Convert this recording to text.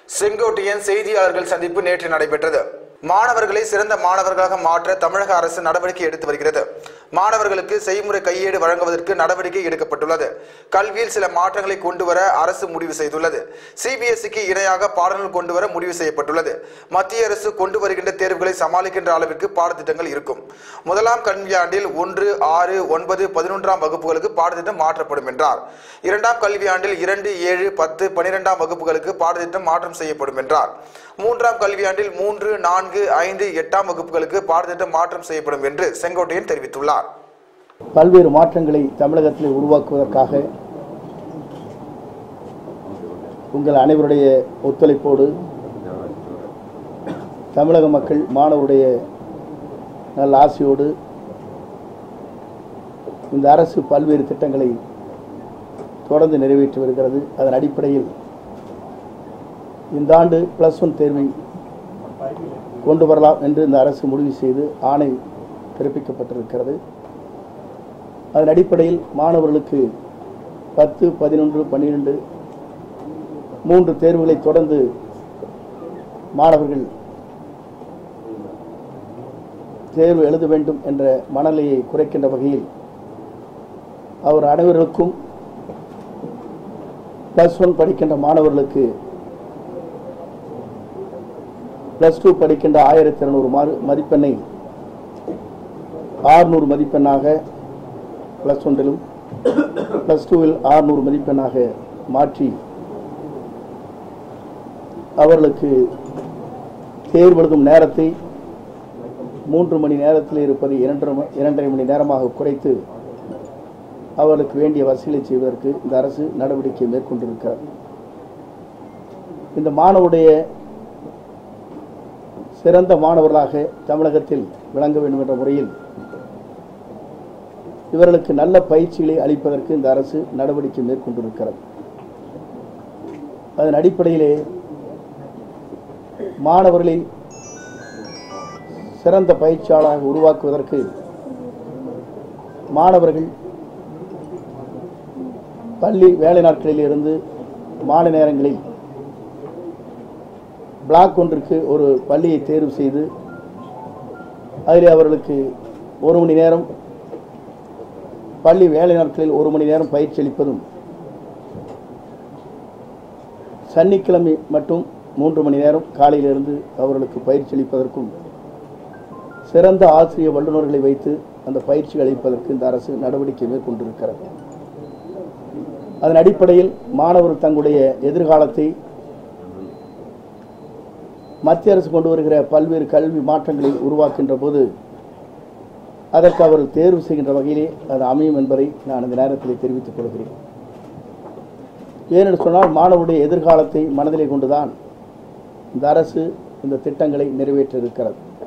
செங்கோட்டையன் செய்தியாளர்கள் சந்திப்பு நேற்று நடைபெற்றது மாணவர்களை சிறந்த மாணவர்களாக மாற்ற தமிழக அரசு நடவடிக்கை எடுத்து வருகிறது மாணவர்களுக்கு செய்முறை கையேடு வழங்குவதற்கு நடவடிக்கை எடுக்கப்பட்டுள்ளது கல்வியில் சில மாற்றங்களை கொண்டு வர அரசு முடிவு செய்துள்ளது சிபிஎஸ்இக்கு இணையாக பாடங்கள் கொண்டு வர முடிவு செய்யப்பட்டுள்ளது மத்திய அரசு கொண்டு வருகின்ற தேர்வுகளை சமாளிக்கின்ற அளவிற்கு பாடத்திட்டங்கள் இருக்கும் முதலாம் கல்வியாண்டில் ஒன்று ஆறு ஒன்பது பதினொன்றாம் வகுப்புகளுக்கு பாடத்திட்டம் மாற்றப்படும் என்றார் இரண்டாம் கல்வியாண்டில் இரண்டு ஏழு பத்து பனிரெண்டாம் வகுப்புகளுக்கு பாடத்திட்டம் மாற்றம் செய்யப்படும் என்றார் மூன்றாம் கல்வியாண்டில் மூன்று நான்கு ஐந்து எட்டாம் வகுப்புகளுக்கு பாடத்திட்டம் மாற்றம் செய்யப்படும் என்று செங்கோட்டையன் தெரிவித்துள்ளார் பல்வேறு மாற்றங்களை தமிழகத்தில் உருவாக்குவதற்காக உங்கள் அனைவருடைய ஒத்துழைப்போடு தமிழக மக்கள் மாணவருடைய நல்ல ஆசையோடு இந்த அரசு பல்வேறு திட்டங்களை தொடர்ந்து நிறைவேற்றி வருகிறது அதன் அடிப்படையில் இந்த ஆண்டு ப்ளஸ் ஒன் தேர்வை கொண்டு வரலாம் என்று இந்த அரசு முடிவு செய்து ஆணை பிறப்பிக்கப்பட்டிருக்கிறது அதன் அடிப்படையில் மாணவர்களுக்கு பத்து பதினொன்று பன்னிரெண்டு மூன்று தேர்வுகளை தொடர்ந்து மாணவர்கள் தேர்வு எழுத வேண்டும் என்ற மனநிலையை குறைக்கின்ற வகையில் அவர் அனைவருக்கும் ப்ளஸ் ஒன் படிக்கின்ற மாணவர்களுக்கு ப்ளஸ் டூ படிக்கின்ற ஆயிரத்தி இரநூறு மதிப்பெண்ணை ஆறுநூறு மதிப்பெண்ணாக ப்ளஸ் ஒன்றிலும் ப்ளஸ் டூவில் ஆறுநூறு மதிப்பெண்ணாக மாற்றி அவர்களுக்கு தேர்வு எழுதும் நேரத்தை மூன்று மணி நேரத்தில் இருப்பது இரண்டரை ம- இரண்டரை மணி நேரமாக குறைத்து அவர்களுக்கு வேண்டிய வசதிகளை செய்வதற்கு இந்த அரசு நடவடிக்கை மேற்கொண்டிருக்கிறது இந்த மாணவருடைய சிறந்த மாணவர்களாக தமிழகத்தில் விளங்க வேண்டும் என்ற முறையில் இவர்களுக்கு நல்ல பயிற்சிகளை அளிப்பதற்கு இந்த அரசு நடவடிக்கை மேற்கொண்டிருக்கிறது அதன் அடிப்படையிலே மாணவர்களை சிறந்த பயிற்சியாளராக உருவாக்குவதற்கு மாணவர்கள் பள்ளி வேலை நாட்களில் இருந்து மாலை நேரங்களில் பிளாக் ஒன்றிற்கு ஒரு பள்ளியை தேர்வு செய்து அதில் அவர்களுக்கு ஒரு மணி நேரம் பள்ளி வேலை நாட்களில் ஒரு மணி நேரம் பயிற்சி அளிப்பதும் சனிக்கிழமை மட்டும் மூன்று மணி நேரம் காலையிலிருந்து அவர்களுக்கு பயிற்சி அளிப்பதற்கும் சிறந்த ஆசிரிய வல்லுநர்களை வைத்து அந்த பயிற்சி அளிப்பதற்கு இந்த அரசு நடவடிக்கை மேற்கொண்டிருக்கிறது அதன் அடிப்படையில் மாணவர்கள் தங்களுடைய எதிர்காலத்தை மத்திய அரசு கொண்டு வருகிற பல்வேறு கல்வி மாற்றங்களை உருவாக்கின்ற போது அதற்கு அவர்கள் தேர்வு செய்கின்ற வகையிலே அது அமையும் என்பதை நான் இந்த நேரத்தில் தெரிவித்துக் கொள்கிறேன் ஏனென்று சொன்னால் மாணவருடைய எதிர்காலத்தை மனதிலே கொண்டுதான் இந்த அரசு இந்த திட்டங்களை நிறைவேற்ற இருக்கிறது